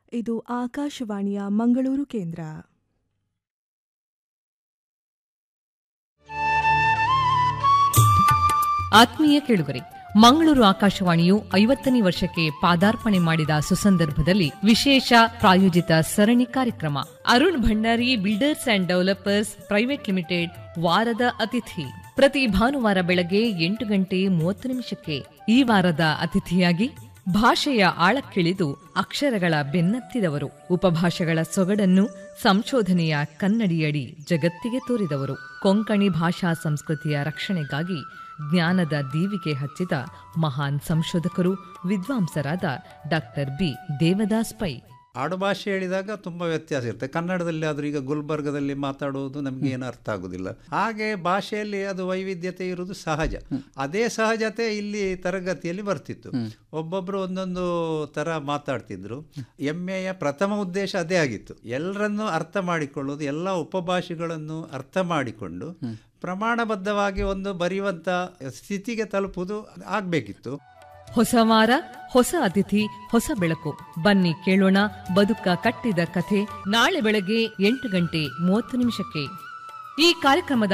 ಇದು ಆಕಾಶವಾಣಿಯ ಮಂಗಳೂರು ಕೇಂದ್ರ ಆತ್ಮೀಯ ಕೇಳುಗರೆ ಮಂಗಳೂರು ಆಕಾಶವಾಣಿಯು ಐವತ್ತನೇ ವರ್ಷಕ್ಕೆ ಪಾದಾರ್ಪಣೆ ಮಾಡಿದ ಸುಸಂದರ್ಭದಲ್ಲಿ ವಿಶೇಷ ಪ್ರಾಯೋಜಿತ ಸರಣಿ ಕಾರ್ಯಕ್ರಮ Arun Bhandari builders and developers private limited ವಾರದ ಅತಿಥಿ ಪ್ರತಿ ಭಾನುವಾರ ಬೆಳಗ್ಗೆ ಎಂಟು ಗಂಟೆ ಮೂವತ್ತು ನಿಮಿಷಕ್ಕೆ ಈ ವಾರದ ಅತಿಥಿಯಾಗಿ ಭಾಷೆಯ ಆಳಕ್ಕಿಳಿದು ಅಕ್ಷರಗಳ ಬೆನ್ನತ್ತಿದವರು ಉಪಭಾಷೆಗಳ ಸೊಗಡನ್ನು ಸಂಶೋಧನೆಯ ಕನ್ನಡಿಯಡಿ ಜಗತ್ತಿಗೆ ತೋರಿದವರು ಕೊಂಕಣಿ ಭಾಷಾ ಸಂಸ್ಕೃತಿಯ ರಕ್ಷಣೆಗಾಗಿ ಜ್ಞಾನದ ದೀವಿಗೆ ಹಚ್ಚಿದ ಮಹಾನ್ ಸಂಶೋಧಕರು ವಿದ್ವಾಂಸರಾದ ಡಾಕ್ಟರ್ ಬಿ ದೇವದಾಸ್ ಪೈ ಆಡುಭಾಷೆ ಹೇಳಿದಾಗ ತುಂಬ ವ್ಯತ್ಯಾಸ ಇರುತ್ತೆ ಕನ್ನಡದಲ್ಲಿ ಆದರೂ ಈಗ ಗುಲ್ಬರ್ಗದಲ್ಲಿ ಮಾತಾಡುವುದು ನಮಗೆ ಏನು ಅರ್ಥ ಆಗೋದಿಲ್ಲ ಹಾಗೆ ಭಾಷೆಯಲ್ಲಿ ಅದು ವೈವಿಧ್ಯತೆ ಇರುವುದು ಸಹಜ ಅದೇ ಸಹಜತೆ ಇಲ್ಲಿ ತರಗತಿಯಲ್ಲಿ ಬರ್ತಿತ್ತು ಒಬ್ಬೊಬ್ಬರು ಒಂದೊಂದು ಥರ ಮಾತಾಡ್ತಿದ್ರು ಎಮ್ಮೆಯ ಪ್ರಥಮ ಉದ್ದೇಶ ಅದೇ ಆಗಿತ್ತು ಎಲ್ಲರನ್ನೂ ಅರ್ಥ ಮಾಡಿಕೊಳ್ಳೋದು ಎಲ್ಲ ಉಪಭಾಷೆಗಳನ್ನು ಅರ್ಥ ಮಾಡಿಕೊಂಡು ಪ್ರಮಾಣಬದ್ಧವಾಗಿ ಒಂದು ಬರೆಯುವಂಥ ಸ್ಥಿತಿಗೆ ತಲುಪುವುದು ಆಗಬೇಕಿತ್ತು ಹೊಸ ವಾರ ಹೊಸ ಅತಿಥಿ ಹೊಸ ಬೆಳಕು ಬನ್ನಿ ಕೇಳೋಣ ಬದುಕ ಕಟ್ಟಿದ ಕಥೆ ನಾಳೆ ಬೆಳಗ್ಗೆ ಎಂಟು ಗಂಟೆ ಮೂವತ್ತು ನಿಮಿಷಕ್ಕೆ ಈ ಕಾರ್ಯಕ್ರಮದ